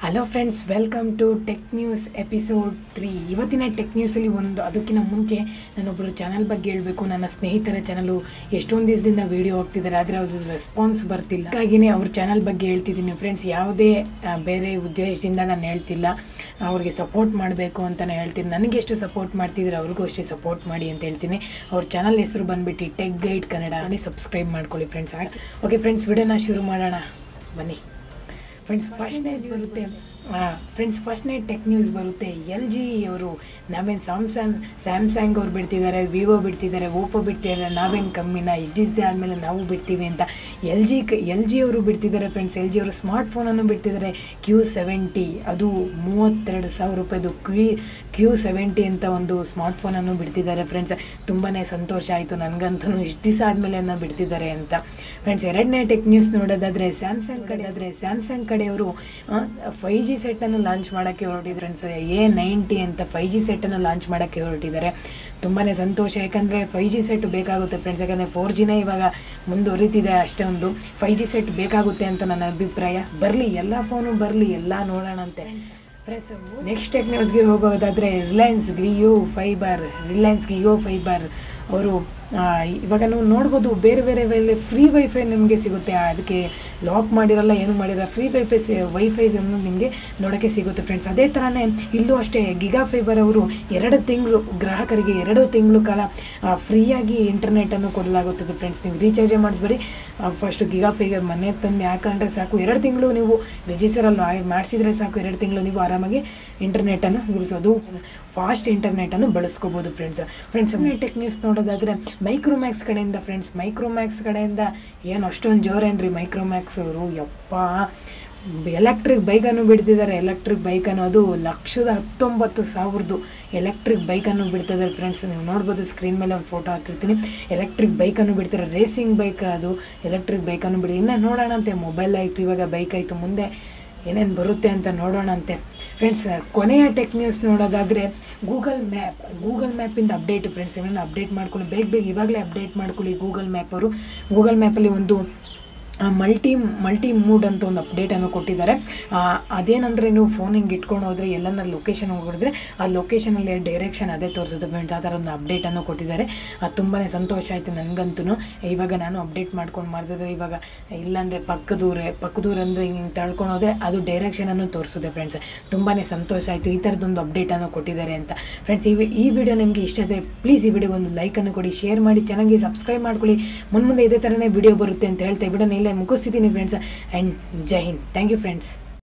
hello friends welcome to tech news episode three ಇವತ್ತಿನ tech ನ್ಯೂಸಲ್ಲಿ ಒಂದು ಅದಕ್ಕಿಂತ ಮುಂಚೆ ನಾನೊಬ್ಬರು ಚಾನಲ್ ಬಗ್ಗೆ ಹೇಳಬೇಕು ನನ್ನ ಸ್ನೇಹಿತರ ಚಾನಲು ಎಷ್ಟೊಂದು ದಿವಸದಿಂದ ವೀಡಿಯೋ ಹೋಗ್ತಿದ್ದಾರೆ ಆದರೆ ಅವ್ರದ್ದು ರೆಸ್ಪಾನ್ಸ್ ಬರ್ತಿಲ್ಲ ಹಾಗೆಯೇ ಅವ್ರ ಚಾನಲ್ ಬಗ್ಗೆ ಹೇಳ್ತಿದ್ದೀನಿ ಫ್ರೆಂಡ್ಸ್ ಯಾವುದೇ ಆ, ಬೇರೆ ಉದ್ದೇಶದಿಂದ ನಾನು ಹೇಳ್ತಿಲ್ಲ ಅವ್ರಿಗೆ ಸಪೋರ್ಟ್ ಮಾಡಬೇಕು ಅಂತ ನಾನು ಹೇಳ್ತೀನಿ ನನಗೆ ಎಷ್ಟು ಸಪೋರ್ಟ್ ಮಾಡ್ತಿದ್ರೆ ಅವ್ರಿಗೂ ಅಷ್ಟೇ ಸಪೋರ್ಟ್ ಮಾಡಿ ಅಂತ ಹೇಳ್ತೀನಿ ಅವ್ರ ಚಾನಲ್ ಹೆಸರು ಬಂದುಬಿಟ್ಟು ಟೆಕ್ ಗೈಡ್ ಕನ್ನಡ ಅನ್ನಿ ಸಬ್ಸ್ಕ್ರೈಬ್ ಮಾಡ್ಕೊಳ್ಳಿ ಫ್ರೆಂಡ್ಸ್ ಓಕೆ ಫ್ರೆಂಡ್ಸ್ ವಿಡಿಯೋನ ಶುರು ಮಾಡೋಣ ಬನ್ನಿ ಫ್ರೆಂಡ್ಸ್ ಫಸ್ಟ್ ನ್ಯೂಸ್ ಬರುತ್ತೆ ಫ್ರೆಂಡ್ಸ್ ಫಸ್ಟ್ನೇ ಟೆಕ್ ನ್ಯೂಸ್ ಬರುತ್ತೆ ಎಲ್ ಜಿ ಅವರು ನಾವೇನು ಸ್ಯಾಮ್ಸಂಗ್ ಸ್ಯಾಮ್ಸಂಗ್ ಅವ್ರು ಬಿಡ್ತಿದ್ದಾರೆ ವಿವೋ ಬಿಡ್ತಿದ್ದಾರೆ ಓಪೋ ಬಿಡ್ತಿದ್ದಾರೆ ನಾವೇನು ಕಮ್ಮಿನ ಇದ್ದಿದ್ದೆ ಆದಮೇಲೆ ನಾವು ಬಿಡ್ತೀವಿ ಅಂತ ಎಲ್ ಜಿ ಎಲ್ ಜಿ ಅವರು ಬಿಡ್ತಿದ್ದಾರೆ ಫ್ರೆಂಡ್ಸ್ ಎಲ್ ಜಿ ಅವರು ಸ್ಮಾರ್ಟ್ ಫೋನನ್ನು ಬಿಡ್ತಿದ್ದಾರೆ ಕ್ಯೂ ಸೆವೆಂಟಿ ಅದು ಮೂವತ್ತೆರಡು ಸಾವಿರ ರೂಪಾಯಿದು ಕ್ವಿ ಕ್ಯೂ ಸೆವೆಂಟಿ ಅಂತ ಒಂದು ಸ್ಮಾರ್ಟ್ ಫೋನನ್ನು ಬಿಡ್ತಿದ್ದಾರೆ ಫ್ರೆಂಡ್ಸ್ ತುಂಬಾ ಸಂತೋಷ ಆಯಿತು ನನಗಂತೂ ಇಷ್ಟು ದಿವಸ ಆದಮೇಲೆ ಅದನ್ನ ಬಿಡ್ತಿದ್ದಾರೆ ಅಂತ ಫ್ರೆಂಡ್ಸ್ ಎರಡನೇ ಟೆಕ್ ನ್ಯೂಸ್ ನೋಡೋದಾದರೆ ಸ್ಯಾಮ್ಸಂಗ್ ಕಡೆ ಆದರೆ ಸ್ಯಾಮ್ಸಂಗ್ ಕಡೆಯವರು ಫೈ ಜಿ ಸೆಟ್ಟನ್ನು ಲಾಂಚ್ ಮಾಡೋಕ್ಕೆ ಹೊರಟಿದ್ದಾರೆ ಫ್ರೆಂಡ್ಸ್ ಎ ನೈಂಟಿ ಅಂತ ಫೈ ಜಿ ಸೆಟ್ಟನ್ನು ಲಾಂಚ್ ಮಾಡೋಕ್ಕೆ ಹೊರಟಿದ್ದಾರೆ ತುಂಬಾ ಸಂತೋಷ ಯಾಕಂದರೆ ಫೈ ಜಿ ಸೆಟ್ ಬೇಕಾಗುತ್ತೆ ಫ್ರೆಂಡ್ಸ್ ಯಾಕಂದರೆ ಫೋರ್ ಜಿನೇ ಇವಾಗ ಮುಂದುವರಿತಿದೆ ಅಷ್ಟೊಂದು ಫೈ ಜಿ ಸೆಟ್ ಬೇಕಾಗುತ್ತೆ ಅಂತ ನನ್ನ ಅಭಿಪ್ರಾಯ ಬರಲಿ ಎಲ್ಲ ಫೋನು ಬರಲಿ ಎಲ್ಲ ನೋಡೋಣಂತೆ ಫ್ರೆಂಡ್ಸ್ ನೆಕ್ಸ್ಟ್ ಟೆಕ್ ನ್ಯೂಸ್ಗೆ ಹೋಗೋದಾದರೆ Reliance Jio Fiber Reliance Jio Fiber ಅವರು ಇವಾಗ ನೀವು ನೋಡ್ಬೋದು ಬೇರೆ ಬೇರೆ ವೇಳೆ ಫ್ರೀ ವೈಫೈ ನಿಮಗೆ ಸಿಗುತ್ತೆ ಅದಕ್ಕೆ ಲಾಕ್ ಮಾಡಿರಲ್ಲ ಏನು ಮಾಡಿರಲ್ಲ ಫ್ರೀ ವೈಫೈ ವೈಫೈಸ್ ಅನ್ನು ನಿಮಗೆ ನೋಡೋಕ್ಕೆ ಸಿಗುತ್ತೆ ಫ್ರೆಂಡ್ಸ್ ಅದೇ ಥರನೇ ಇಲ್ಲೂ ಅಷ್ಟೇ ಗಿಗಾ ಫೈಬರ್ ಅವರು ಎರಡು ತಿಂಗಳು ಗ್ರಾಹಕರಿಗೆ ಎರಡು ತಿಂಗಳು ಕಾಲ ಫ್ರೀಯಾಗಿ ಇಂಟರ್ನೆಟನ್ನು ಕೊಡಲಾಗುತ್ತದೆ ಫ್ರೆಂಡ್ಸ್ ನೀವು ರೀಚಾರ್ಜೇ ಮಾಡಿಸ್ಬೇಡಿ ಫಸ್ಟು ಗಿಗಾ ಫೈಬರ್ ಮನೆ ತಂದು ಹಾಕೊಂಡ್ರೆ ಸಾಕು ಎರಡು ತಿಂಗಳು ನೀವು ರಿಜಿಸ್ಟರಲ್ಲಿ ಮಾಡಿಸಿದ್ರೆ ಸಾಕು ಎರಡು ತಿಂಗಳು ನೀವು ಆರಾಮಾಗಿ ಇಂಟರ್ನೆಟನ್ನು ಉಳಿಸೋದು ಫಾಸ್ಟ್ ಇಂಟರ್ನೆಟನ್ನು ಬಳಸ್ಕೋಬೋದು ಫ್ರೆಂಡ್ಸ್ ಫ್ರೆಂಡ್ಸ್ ಟೆಕ್ ನ್ಯೂಸ್ ನೋಡೋದಾದರೆ ಮೈಕ್ರೋಮ್ಯಾಕ್ಸ್ ಕಡೆಯಿಂದ ಫ್ರೆಂಡ್ಸ್ ಮೈಕ್ರೋಮ್ಯಾಕ್ಸ್ ಕಡೆಯಿಂದ ಏನು ಅಷ್ಟೊಂದು ಜೋರೇನ್ರಿ ಮೈಕ್ರೋಮ್ಯಾಕ್ಸ್ ಅವರು ಯಪ್ಪ ಎಲೆಕ್ಟ್ರಿಕ್ ಬೈಕನ್ನು ಬಿಡ್ತಿದ್ದಾರೆ ಎಲೆಕ್ಟ್ರಿಕ್ ಬೈಕ್ ಅನ್ನೋದು ಲಕ್ಷದ ಹತ್ತೊಂಬತ್ತು ಸಾವಿರದ್ದು ಎಲೆಕ್ಟ್ರಿಕ್ ಬೈಕನ್ನು ಬಿಡ್ತಿದ್ದಾರೆ ಫ್ರೆಂಡ್ಸ್ ನೀವು ನೋಡ್ಬೋದು ಸ್ಕ್ರೀನ್ ಮೇಲೆ ಒಂದು ಫೋಟೋ ಹಾಕಿರ್ತೀನಿ ಎಲೆಕ್ಟ್ರಿಕ್ ಬೈಕನ್ನು ಬಿಡ್ತಾರೆ ರೇಸಿಂಗ್ ಬೈಕ್ ಅದು ಎಲೆಕ್ಟ್ರಿಕ್ ಬೈಕನ್ನು ಬಿಡಿ ಇನ್ನು ನೋಡೋಣಂತೆ ಮೊಬೈಲ್ ಆಯಿತು ಇವಾಗ ಬೈಕ್ ಆಯಿತು ಮುಂದೆ ಏನೇನು ಬರುತ್ತೆ ಅಂತ ನೋಡೋಣಂತೆ ಫ್ರೆಂಡ್ಸ್ ಕೊನೆಯ ಟೆಕ್ ನ್ಯೂಸ್ ನೋಡೋದಾದರೆ ಗೂಗಲ್ ಮ್ಯಾಪ್ ಗೂಗಲ್ ಮ್ಯಾಪಿಂದ ಅಪ್ಡೇಟ್ ಫ್ರೆಂಡ್ಸ್ ಏನೇನು ಅಪ್ಡೇಟ್ ಮಾಡ್ಕೊಳ್ಳಿ ಬೇಗ ಬೇಗ ಇವಾಗಲೇ ಅಪ್ಡೇಟ್ ಮಾಡ್ಕೊಳ್ಳಿ ಗೂಗಲ್ ಮ್ಯಾಪ್ ಅವರು ಗೂಗಲ್ ಮ್ಯಾಪಲ್ಲಿ ಒಂದು ಮಲ್ಟಿ ಮಲ್ಟಿ ಮೂಡ್ ಅಂತ ಒಂದು ಅಪ್ಡೇಟನ್ನು ಕೊಟ್ಟಿದ್ದಾರೆ ಆ, ಅದೇನಂದರೆ ನೀವು ಫೋನ್ ಹಿಂಗೆ ಇಟ್ಕೊಂಡು ಹೋದರೆ ಎಲ್ಲನ ಲೊಕೇಶನ್ ಹೋಗಿದ್ರೆ ಆ ಲೊಕೇಶನಲ್ಲಿ ಡೈರೆಕ್ಷನ್ ಅದೇ ತೋರಿಸುತ್ತೆ ಫ್ರೆಂಡ್ಸ್ ಆ ಥರ ಒಂದು ಅಪ್ಡೇಟನ್ನು ಕೊಟ್ಟಿದ್ದಾರೆ ಅದು ತುಂಬಾ ಸಂತೋಷ ಆಯಿತು ನನಗಂತೂ ಇವಾಗ ನಾನು ಅಪ್ಡೇಟ್ ಮಾಡ್ಕೊಂಡು ಮಾಡಿದ್ರೆ ಇವಾಗ ಇಲ್ಲಾಂದರೆ ಪಕ್ಕದೂರೇ ಪಕ್ಕದೂರಂದರೆ ಹಿಂಗೆ ತಳ್ಕೊಂಡು ಹೋದರೆ ಅದು ಡೈರೆಕ್ಷನನ್ನು ತೋರಿಸುತ್ತೆ ಫ್ರೆಂಡ್ಸ್ ತುಂಬಾ ಸಂತೋಷ ಆಯಿತು ಈ ಥರದೊಂದು ಅಪ್ಡೇಟನ್ನು ಕೊಟ್ಟಿದ್ದಾರೆ ಅಂತ ಫ್ರೆಂಡ್ಸ್ ಈ ವಿ- ಈ ವಿಡಿಯೋ ನಿಮಗೆ ಇಷ್ಟ ಆದರೆ ಪ್ಲೀಸ್ ಈ ವಿಡಿಯೋ ಒಂದು ಲೈಕನ್ನು ಕೊಡಿ ಶೇರ್ ಮಾಡಿ ಚೆನ್ನಾಗಿ ಸಬ್ಸ್ಕ್ರೈಬ್ ಮಾಡ್ಕೊಳ್ಳಿ ಮುನ್ಮುಂದೆ ಇದೇ ಥರನೇ ವಿಡಿಯೋ ಬರುತ್ತೆ ಅಂತ ಹೇಳ್ತಾ ವಿಡಿಯೋನ ಇಲ್ಲೇ ಮುಗಿಸ್ತಿದ್ದೀನಿ ಫ್ರೆಂಡ್ಸ್ ಆ್ಯಂಡ್ ಜೈ ಹಿಂದ್ ಥ್ಯಾಂಕ್ ಯು ಫ್ರೆಂಡ್ಸ್